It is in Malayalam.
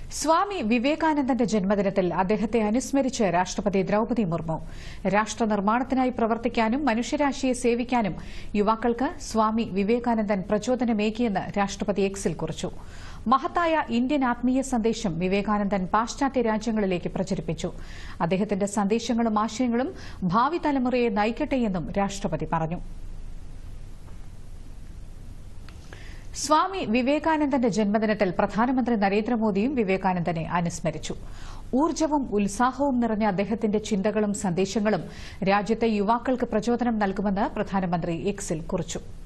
സ്വാമി വിവേകാനന്ദന്റെ ജന്മദിനത്തിൽ അദ്ദേഹത്തെ അനുസ്മരിച്ച് രാഷ്ട്രപതി ദ്രൌപദി മുർമു രാഷ്ട്ര നിർമ്മാണത്തിനായി പ്രവർത്തിക്കാനും മനുഷ്യരാശിയെ സേവിക്കാനും യുവാക്കൾക്ക് സ്വാമി വിവേകാനന്ദൻ പ്രചോദനമേകിയെന്ന് രാഷ്ട്രപതി എക്സിൽ കുറിച്ചു മഹത്തായ ഇന്ത്യൻ ആത്മീയ സന്ദേശം വിവേകാനന്ദൻ പാശ്ചാത്യ രാജ്യങ്ങളിലേക്ക് പ്രചരിപ്പിച്ചു അദ്ദേഹത്തിന്റെ സന്ദേശങ്ങളും ആശയങ്ങളും ഭാവി തലമുറയെ നയിക്കട്ടെയെന്നും രാഷ്ട്രപതി പറഞ്ഞു സ്വാമി വിവേകാനന്ദന്റെ ജന്മദിനത്തിൽ പ്രധാനമന്ത്രി നരേന്ദ്രമോദിയും വിവേകാനന്ദനെ അനുസ്മരിച്ചു ഊർജ്ജവും ഉത്സാഹവും നിറഞ്ഞ അദ്ദേഹത്തിന്റെ ചിന്തകളും സന്ദേശങ്ങളും രാജ്യത്തെ യുവാക്കൾക്ക് പ്രചോദനം നൽകുമെന്ന് പ്രധാനമന്ത്രി എക്സിൽ കുറിച്ചു